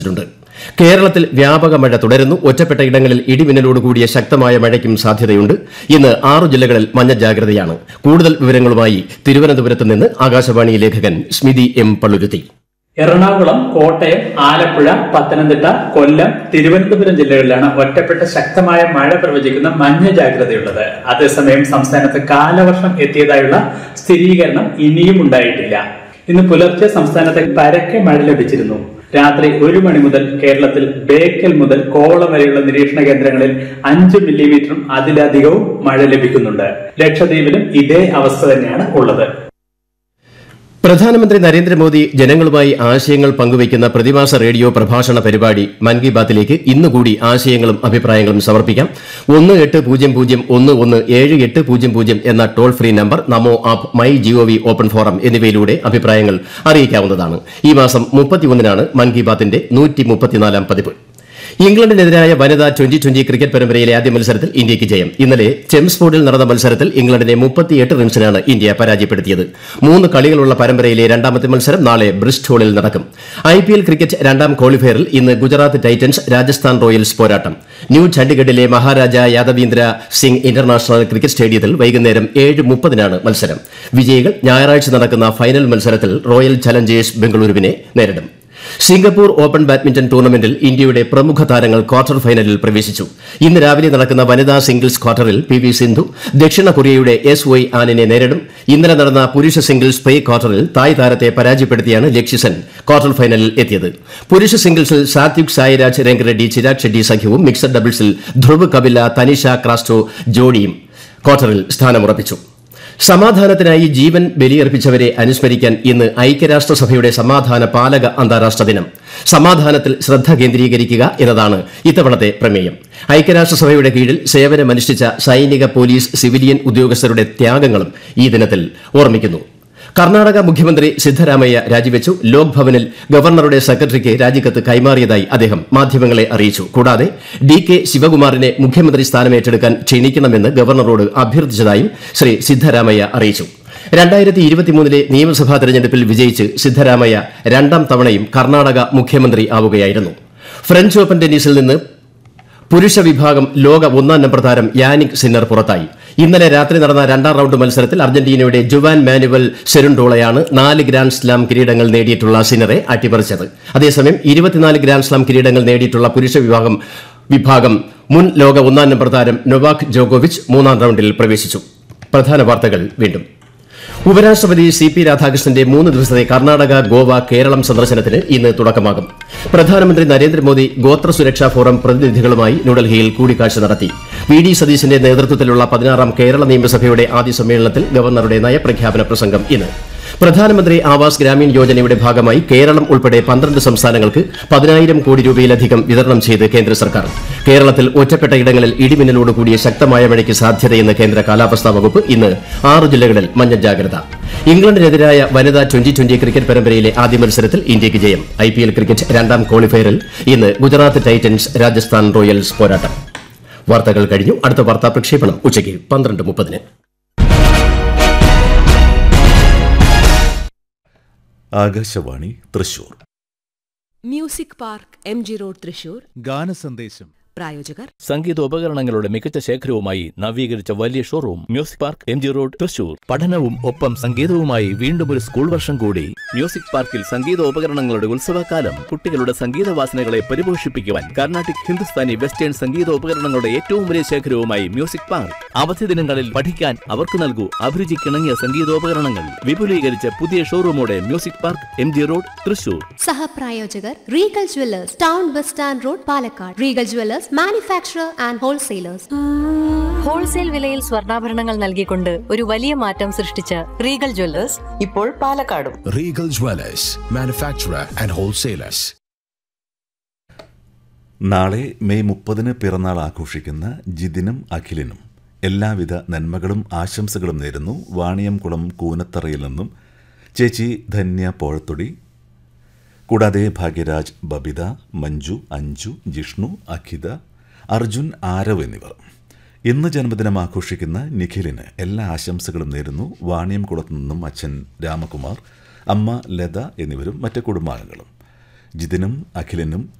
ണ്ട് കേരളത്തിൽ വ്യാപക മഴ തുടരുന്നു ഒറ്റപ്പെട്ട ഇടങ്ങളിൽ ഇടിമിന്നലോട് കൂടിയ ശക്തമായ മഴയ്ക്കും സാധ്യതയുണ്ട് ഇന്ന് ആറു ജില്ലകളിൽ മഞ്ഞ ജാഗ്രതയാണ് കൂടുതൽ വിവരങ്ങളുമായി തിരുവനന്തപുരത്ത് നിന്ന് ആകാശവാണി ലേഖകൻ സ്മിതി എം പള്ളുരുത്തി എറണാകുളം കോട്ടയം ആലപ്പുഴ പത്തനംതിട്ട കൊല്ലം തിരുവനന്തപുരം ജില്ലകളിലാണ് ഒറ്റപ്പെട്ട ശക്തമായ മഴ പ്രവചിക്കുന്ന മഞ്ഞ ജാഗ്രതയുള്ളത് അതേസമയം സംസ്ഥാനത്ത് കാലവർഷം എത്തിയതായുള്ള സ്ഥിരീകരണം ഇനിയും ഉണ്ടായിട്ടില്ല ഇന്ന് പുലർച്ചെ സംസ്ഥാനത്ത് പരക്കെ മഴ ലഭിച്ചിരുന്നു രാത്രി ഒരു മണി മുതൽ കേരളത്തിൽ ബേക്കൽ മുതൽ കോവളം വരെയുള്ള നിരീക്ഷണ കേന്ദ്രങ്ങളിൽ അഞ്ച് മില്ലിമീറ്ററും അതിലധികവും മഴ ലഭിക്കുന്നുണ്ട് ലക്ഷദ്വീപിലും ഇതേ അവസ്ഥ തന്നെയാണ് ഉള്ളത് പ്രധാനമന്ത്രി നരേന്ദ്രമോദി ജനങ്ങളുമായി ആശയങ്ങൾ പങ്കുവയ്ക്കുന്ന പ്രതിമാസ റേഡിയോ പ്രഭാഷണ പരിപാടി മൻ കി ബാത്തിലേക്ക് ഇന്നുകൂടി ആശയങ്ങളും അഭിപ്രായങ്ങളും സമർപ്പിക്കാം ഒന്ന് എട്ട് പൂജ്യം പൂജ്യം ഒന്ന് ഒന്ന് ഏഴ് എട്ട് പൂജ്യം പൂജ്യം എന്ന toll free number NaMo app my gov open forum എന്നിവയിലൂടെ അഭിപ്രായങ്ങൾ അറിയിക്കാവുന്നതാണ് ഈ മാസം മുപ്പത്തിയൊന്നിനാണ് മൻ കി ബാത്തിന്റെ നൂറ്റി മുപ്പത്തിനാലാം പതിപ്പ് ഇംഗ്ലണ്ടിനെതിരായ വനിതാ ട്വന്റി ട്വന്റി ക്രിക്കറ്റ് പരമ്പരയിലെ ആദ്യ മത്സരത്തിൽ ഇന്ത്യയ്ക്ക് ജയം ഇന്നലെ ചെംസ്ഫോർഡിൽ നടന്ന മത്സരത്തിൽ ഇംഗ്ലണ്ടിനെ മുപ്പത്തിയെട്ട് റൺസിനാണ് ഇന്ത്യ പരാജയപ്പെടുത്തിയത് മൂന്ന് കളികളുള്ള പരമ്പരയിലെ രണ്ടാമത്തെ മത്സരം നാളെ ബ്രിസ്റ്റോളിൽ നടക്കും ഐ പി എൽ ക്രിക്കറ്റ് രണ്ടാം ക്വാളിഫയറിൽ ഇന്ന് ഗുജറാത്ത് ടൈറ്റൻസ് രാജസ്ഥാൻ റോയൽസ് പോരാട്ടം ന്യൂ ചണ്ഡിഗഡിലെ മഹാരാജ യാദവീന്ദ്ര സിംഗ് ഇന്റർനാഷണൽ ക്രിക്കറ്റ് സ്റ്റേഡിയത്തിൽ വൈകുന്നേരം ഏഴ് മുപ്പതിനാണ് മത്സരം വിജയികൾ ഞായറാഴ്ച നടക്കുന്ന ഫൈനൽ മത്സരത്തിൽ റോയൽ ചലഞ്ചേഴ്സ് ബംഗളൂരുവിനെ നേരിടും സിംഗപ്പൂർ ഓപ്പൺ ബാഡ്മിന്റൺ ടൂർണമെന്റിൽ ഇന്ത്യയുടെ പ്രമുഖ താരങ്ങൾ ക്വാർട്ടർ ഫൈനലിൽ പ്രവേശിച്ചു ഇന്ന് രാവിലെ നടക്കുന്ന വനിതാ സിംഗിൾസ് ക്വാർട്ടറിൽ പി വി സിന്ധു ദക്ഷിണ കൊറിയയുടെ എസ് വൈ ആനിനെ നേരിടും ഇന്നലെ നടന്ന പുരുഷ സിംഗിൾസ് പ്രീ ക്വാർട്ടറിൽ തായ് താരത്തെ പരാജയപ്പെടുത്തിയാണ് ലക്ഷ്യസെൻ ക്വാർട്ടർ ഫൈനലിൽ എത്തിയത് പുരുഷ സിംഗിൾസിൽ സാത്വിക് സായിരാജ് രംഗറെഡ്ഡി ചിരാഗ് ഷെഡ്ഡി സഖ്യവും മിക്സഡ് ഡബിൾസിൽ ധ്രുവ് കപില തനിഷ ക്രാസ്റ്റോ ജോഡിയും ക്വാർട്ടറിൽ സ്ഥാനമുറപ്പിച്ചു സമാധാനത്തിനായി ജീവൻ ബലിയർപ്പിച്ചവരെ അനുസ്മരിക്കാൻ ഇന്ന് ഐക്യരാഷ്ട്രസഭയുടെ സമാധാന പാലക അന്താരാഷ്ട്ര ദിനം സമാധാനത്തിൽ ശ്രദ്ധ കേന്ദ്രീകരിക്കുക എന്നതാണ് ഇത്തവണത്തെ പ്രമേയം ഐക്യരാഷ്ട്രസഭയുടെ കീഴിൽ സേവനമനുഷ്ഠിച്ച സൈനിക പോലീസ് സിവിലിയൻ ഉദ്യോഗസ്ഥരുടെ ത്യാഗങ്ങളും ഈ ദിനത്തിൽ ഓർമ്മിക്കുന്നു കർണാടക മുഖ്യമന്ത്രി സിദ്ധരാമയ്യ രാജിവെച്ചു ലോക് ഭവനിൽ ഗവർണറുടെ സെക്രട്ടറിക്ക് രാജിക്കത്ത് കൈമാറിയതായി അദ്ദേഹം മാധ്യമങ്ങളെ അറിയിച്ചു കൂടാതെ ഡി കെ ശിവകുമാറിനെ മുഖ്യമന്ത്രി സ്ഥാനമേറ്റെടുക്കാൻ ക്ഷണിക്കണമെന്ന് ഗവർണറോട് അഭ്യർത്ഥിച്ചതായും ശ്രീ സിദ്ധരാമയ്യ അറിയിച്ചു രണ്ടായിരത്തി ഇരുപത്തിമൂന്നിലെ നിയമസഭാ തെരഞ്ഞെടുപ്പിൽ വിജയിച്ച് സിദ്ധരാമയ്യ രണ്ടാം തവണയും കർണാടക മുഖ്യമന്ത്രി ആവുകയായിരുന്നു ഫ്രഞ്ച് ഓപ്പൺ ടെന്നീസിൽ നിന്ന് പുരുഷ വിഭാഗം ലോക ഒന്നാം നമ്പർ താരം യാനിക് സിന്നർ പുറത്തായി ഇന്നലെ രാത്രി നടന്ന രണ്ടാം റൌണ്ട് മത്സരത്തിൽ അർജന്റീനയുടെ ജുവാൻ മാനുവൽ സെരുണ്ടോളയാണ് നാല് ഗ്രാൻഡ് സ്ലാം കിരീടങ്ങൾ നേടിയിട്ടുള്ള സിന്നറെ അട്ടിമറിച്ചത് അതേസമയം ഇരുപത്തിനാല് ഗ്രാൻഡ് സ്ലാം കിരീടങ്ങൾ നേടിയിട്ടുള്ള പുരുഷ വിഭാഗം വിഭാഗം മുൻ ലോക ഒന്നാം നമ്പർ താരം നൊവാക് ജോക്കോവിച്ച് മൂന്നാം റൌണ്ടിൽ പ്രവേശിച്ചു പ്രധാന വാർത്തകൾ വീണ്ടും ഉപരാഷ്ട്രപതി സി പി രാധാകൃഷ്ണന്റെ മൂന്ന് ദിവസത്തെ കർണാടക ഗോവ കേരളം സന്ദർശനത്തിന് ഇന്ന് തുടക്കമാകും പ്രധാനമന്ത്രി നരേന്ദ്രമോദി ഗോത്ര സുരക്ഷാ ഫോറം പ്രതിനിധികളുമായി ന്യൂഡൽഹിയിൽ കൂടിക്കാഴ്ച നടത്തി വി ഡി സതീശന്റെ നേതൃത്വത്തിലുള്ള പതിനാറാം കേരള നിയമസഭയുടെ ആദ്യ സമ്മേളനത്തിൽ ഗവർണറുടെ നയപ്രഖ്യാപന പ്രസംഗം ഇന്ന് പ്രധാനമന്ത്രി ആവാസ് ഗ്രാമീൺ യോജനയുടെ ഭാഗമായി കേരളം ഉൾപ്പെടെ പന്ത്രണ്ട് സംസ്ഥാനങ്ങൾക്ക് പതിനായിരം കോടി രൂപയിലധികം വിതരണം ചെയ്ത് കേന്ദ്ര സർക്കാർ കേരളത്തിൽ ഒറ്റപ്പെട്ട ഇടങ്ങളിൽ ഇടിമിന്നലോട് കൂടിയ ശക്തമായ മഴയ്ക്ക് സാധ്യതയെന്ന് കേന്ദ്ര കാലാവസ്ഥാ വകുപ്പ് ഇന്ന് ആറ് ജില്ലകളിൽ മഞ്ഞ ജാഗ്രത ഇംഗ്ലണ്ടിനെതിരായ വനിതാ ട്വന്റി ട്വന്റി ക്രിക്കറ്റ് പരമ്പരയിലെ ആദ്യ മത്സരത്തിൽ ഇന്ത്യയ്ക്ക് ജയം ഐ പി എൽ ക്രിക്കറ്റ് രണ്ടാം ക്വാളിഫയറിൽ ഇന്ന് ഗുജറാത്ത് ടൈറ്റൻസ് രാജസ്ഥാൻ റോയൽസ് പോരാട്ടം വാർത്തകൾ കഴിഞ്ഞു അടുത്ത വാർത്താ പ്രക്ഷേപണം ഉച്ചയ്ക്ക് പന്ത്രണ്ട് മുപ്പതിന് Akashvani Thrissur Music Park M G road Thrissur ഗാനസന്ദേശം പ്രായോജകർ സംഗീതോപകരണങ്ങളുടെ മികച്ച ശേഖരവുമായി നവീകരിച്ച വലിയ showroom Music Park M G road Thrissur പഠനവും ഒപ്പം സംഗീതവുമായി വീണ്ടും ഒരു സ്കൂൾ വർഷം കൂടി മ്യൂസിക് പാർക്കിൽ സംഗീതോപകരണങ്ങളുടെ ഉത്സവകാലം കുട്ടികളുടെ സംഗീത വാസനകളെ പരിപോഷിപ്പിക്കുവാൻ കർണാട്ടിക് ഹിന്ദുസ്ഥാനി വെസ്റ്റേൺ സംഗീതോപകരണങ്ങളുടെ ഏറ്റവും വലിയ ശേഖരവുമായി മ്യൂസിക് പാർക്ക് അവധി ദിനങ്ങളിൽ പഠിക്കാൻ അവർക്ക് നൽകൂ അഭിരുചിക്കിണങ്ങിയ സംഗീതോപകരണങ്ങൾ വിപുലീകരിച്ച പുതിയ ഷോറൂമോടെ Music Park M G road Thrissur സഹപ്രായോജകർ Regal jewellers town bus stand road Palakkad Regal jewellers manufacturer and wholesalers wholesale വിലയിൽ സ്വർണ്ണാഭരണങ്ങൾ നൽകിക്കൊണ്ട് ഒരു വലിയ മാറ്റം സൃഷ്ടിച്ച റീഗൽ ജ്വല്ലേഴ്സ് ഇപ്പോൾ പാലക്കാടും Regal Dwellers, manufacturer and wholesalers. നാളെ മെയ് മുപ്പതിന് പിറന്നാൾ ആഘോഷിക്കുന്ന ജിതിനും അഖിലിനും എല്ലാവിധ നന്മകളും ആശംസകളും നേരുന്നു വാണിയംകുളം കൂനത്തറയിൽ നിന്നും ചേച്ചി ധന്യ പോഴത്തൊടി കൂടാതെ ഭാഗ്യരാജ് ബബിത മഞ്ജു അഞ്ജു ജിഷ്ണു അഖിത അർജുൻ ആരവ് എന്നിവർ ഇന്ന് ജന്മദിനം ആഘോഷിക്കുന്ന നിഖിലിന് എല്ലാ ആശംസകളും നേരുന്നു വാണിയംകുളത്തു നിന്നും അച്ഛൻ രാമകുമാർ അമ്മ ലത എന്നിവരും മറ്റ് കുടുംബാംഗങ്ങളും ജിതിനും അഖിലിനും